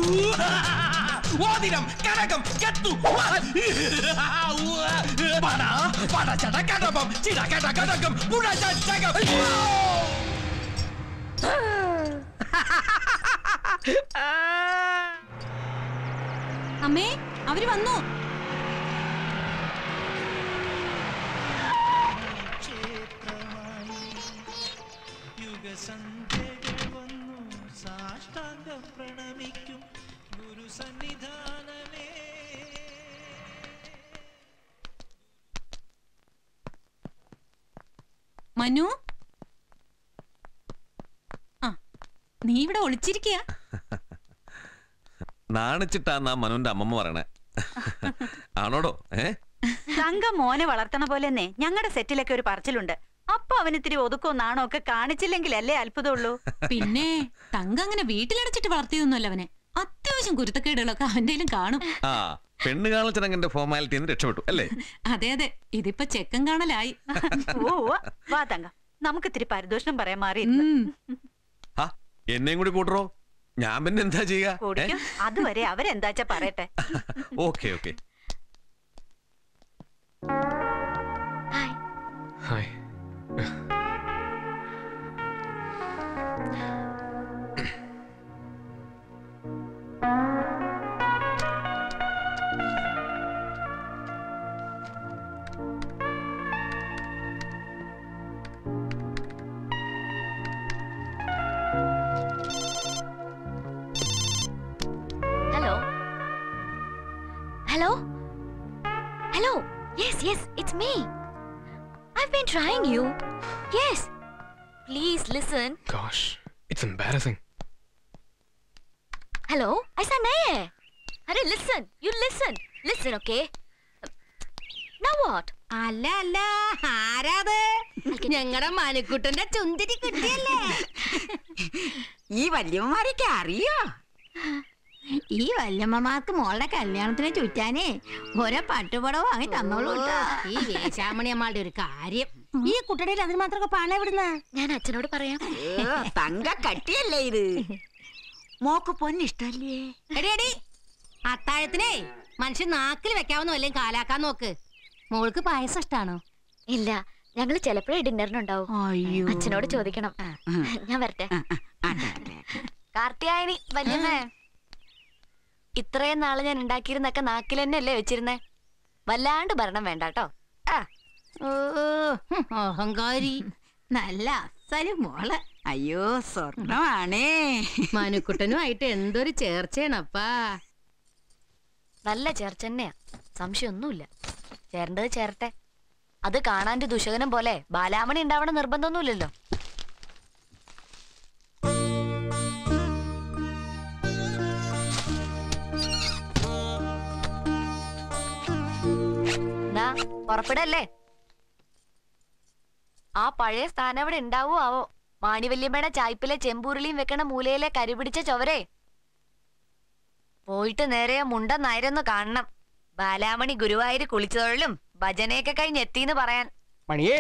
ഓതിരം കനകം കത്തു പട പട ചട കടപം ചിട കട കടകം പുട ചടകം അമ്മേ അവര് വന്നു യുഗസന്ധ്യകൾ വന്നു സാഷ്ടാംഗം പ്രണമിക്കും ഗുരു സന്നിധാനമേ മനു ആ നീ ഇവിടെ ഒളിച്ചിരിക്കയാ നാണിച്ചിട്ടാന്ന് ആ മനുവിന്റെ അമ്മമ്മ പറയണേ ആണോടോ ഏ തങ്കം മോനെ വളർത്തണ പോലെ തന്നെ ഞങ്ങളുടെ സെറ്റിലൊക്കെ ഒരു പറച്ചിലുണ്ട് അപ്പൊ അവന് ഇത്തിരി ഒതുക്കോ നാണോ ഒക്കെ കാണിച്ചില്ലെങ്കിലല്ലേ അത്ഭുതമുള്ളൂ പിന്നെ തങ്ക അങ്ങനെ വീട്ടിലടച്ചിട്ട് വളർത്തിയതൊന്നുമല്ല അവനെ അത്യാവശ്യം കുരുത്തക്കേടുകളൊക്കെ അവന്റെയിലും കാണും ആ പെണ്ണ് കാണൽ ചടങ്ങിന്റെ ഫോർമാലിറ്റിയിൽ നിന്ന് രക്ഷപ്പെട്ടു അല്ലേ അതെ അതെ ഇതിപ്പോ ചെക്കൻ കാണലായി ഓ ഉവ്വ. വാ തങ്കം നമുക്ക് ഇത്തിരി പരിദോഷണം പറയാൻ മാറി ഉം. ആ എന്നെയും കൂടി കൂട്ടറോ ഞാൻ പിന്നെ എന്താ ചെയ്യുക കുടിക്കും അതുവരെ അവരെന്താച്ചാ പറയട്ടെ okay okay hi Hello? Hello? Hello? Yes, yes, it's me. I've been trying you. Yes. Please listen. Gosh, it's embarrassing. Hello? ऐसा नहीं है. अरे listen. You listen. Listen, okay? Now what? അല്ല അല്ല ആരാത് ഞങ്ങളുടെ മണിക്കുട്ടന്റെ ചുന്തിരി കുട്ടിയല്ലേ ഈ വല്യമ്മമാരൊക്കെ അറിയോ ഈ വല്യമ്മമാർക്ക് മോളുടെ കല്യാണത്തിന് ചുറ്റാനേ ഓരോ പട്ടുപടവ് വാങ്ങി തന്നോളൂ കേട്ടോ. ഈ വേശാമണി അമ്മാളുടെ ഒരു കാര്യം ഈ കുട്ടിയുടെ അതിന് മാത്രമൊക്കെ പണം എവിടുന്ന ഞാൻ അച്ഛനോട് പറയാം ഏ, തങ്ക കട്ടിയല്ലേ ഇത് മോക്ക് പൊന്നിഷ്ടല്ലേ എടി എടി അത്താഴത്തിനേ മനുഷ്യൻ നാക്കിൽ വെക്കാവുന്ന വല്ലതും കാലാക്കാൻ നോക്ക് മോൾക്ക് പായസം ഇഷ്ടാണോ ഇല്ല ഞങ്ങള് ചിലപ്പോഴേ ഡിന്നറിനുണ്ടാവും അയ്യോ അച്ഛനോട് ചോദിക്കണം ഞാൻ വരട്ടെ അതെ, അതെ. കാർത്തിയായനി വല്യമ്മേ ഇത്രയും നാള് ഞാൻ ഉണ്ടാക്കിയിരുന്നൊക്കെ നാക്കിൽ തന്നെയല്ലേ വെച്ചിരുന്നേ വല്ലാണ്ട് ഭരണം വേണ്ട കേട്ടോ ആ ഓ ഹും, അഹങ്കാരി നല്ല അസല് മോള് അയ്യോ സ്വർണമാണേ മനുക്കുട്ടനുമായിട്ട് എന്തൊരു ചേർച്ചയാണപ്പാ നല്ല ചേർച്ച തന്നെയാ സംശയമൊന്നുമില്ല ചേരേണ്ടത് ചേരട്ടെ അത് കാണാൻ ഒരു ദുശകനം പോലെ ബാലാമണി ഉണ്ടാവണ നിർബന്ധമൊന്നുമില്ലല്ലോ എന്നാ പുറപ്പെടല്ലേ ആ പഴയ സ്ഥാനം അവിടെ ഉണ്ടാവോ ആവോ മാണിവല്യമ്മയുടെ ചായ്പിലെ ചെമ്പൂരിളിയും വെക്കണ മൂലയിലെ കരിപിടിച്ച ചൊവരേ പോയിട്ട് നേരെ മുണ്ട നായരൊന്ന് കാണണം ബാലാമണി ഗുരുവായൂര് കുളിച്ചതൊഴിലും ഭജനയൊക്കെ കഴിഞ്ഞ് എത്തിന്ന് പറയാൻ മണിയേ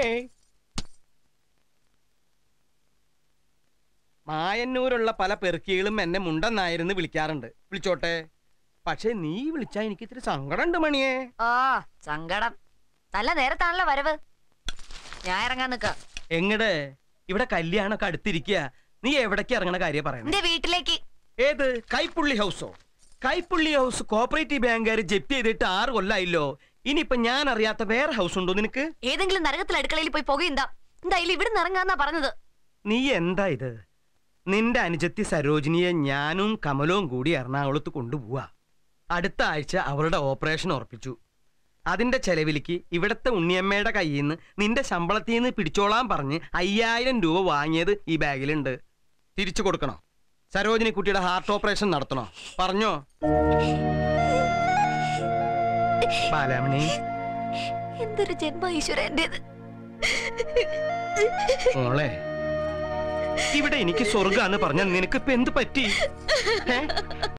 മായന്നൂരുള്ള പല പെറുക്കികളും എന്നെ മുണ്ടെന്നായിരുന്നു വിളിക്കാറുണ്ട് വിളിച്ചോട്ടെ പക്ഷെ നീ വിളിച്ചാ എനിക്ക് ഇത്തിരി സങ്കടമുണ്ട് മണിയേ ആ സങ്കടം നല്ല നേരത്താണല്ലോ വരവ് ഞാൻ ഇറങ്ങാൻ നിക്ക എങ്ങട് ഇവിടെ കല്യാണമൊക്കെ അടുത്തിരിക്കുക നീ എവിടേക്ക് ഇറങ്ങണ കാര്യം പറയണേ എന്റെ വീട്ടിലേക്ക് ഏത് കൈപ്പുള്ളി ഹൗസോ കൈപ്പുള്ളി ഹൗസ് കോപ്പറേറ്റീവ് ബാങ്കുകാർ ജപ്തി ചെയ്തിട്ട് ആറ് കൊല്ലായില്ലോ ഇനിയിപ്പൊ ഞാൻ അറിയാത്ത വേറെ ഹൗസ് ഉണ്ടോ നിനക്ക് ഏതെങ്കിലും നരകത്തിൽ അടുക്കളയിൽ പോയി പുകയുണ്ടാ എന്തായാലും ഇവിടെ ഇറങ്ങാന്നാ പറഞ്ഞത് നീ എന്താ ഇത് നിന്റെ അനുജത്തി സരോജിനിയെ ഞാനും കമലവും കൂടി എറണാകുളത്ത് കൊണ്ടുപോവാ അടുത്ത ആഴ്ച അവളുടെ ഓപ്പറേഷൻ ഉറപ്പിച്ചു അതിന്റെ ചെലവിലേക്ക് ഇവിടത്തെ ഉണ്ണിയമ്മയുടെ കയ്യിൽ നിന്ന് നിന്റെ ശമ്പളത്തിൽ നിന്ന് പിടിച്ചോളാൻ പറഞ്ഞ് അയ്യായിരം രൂപ വാങ്ങിയത് ഈ ബാഗിലുണ്ട് തിരിച്ചു കൊടുക്കണോ സരോജിനി കുട്ടിയുടെ ഹാർട്ട് ഓപ്പറേഷൻ നടത്തണോ പറഞ്ഞോ ബാലാമണി എന്തൊരു ജന്മ ഈശ്വര എന്റേത് മോളെ ഇവിടെ എനിക്ക് സ്വർഗാന്ന് പറഞ്ഞ നിനക്ക് ഇപ്പൊ എന്ത് പറ്റി ഏ?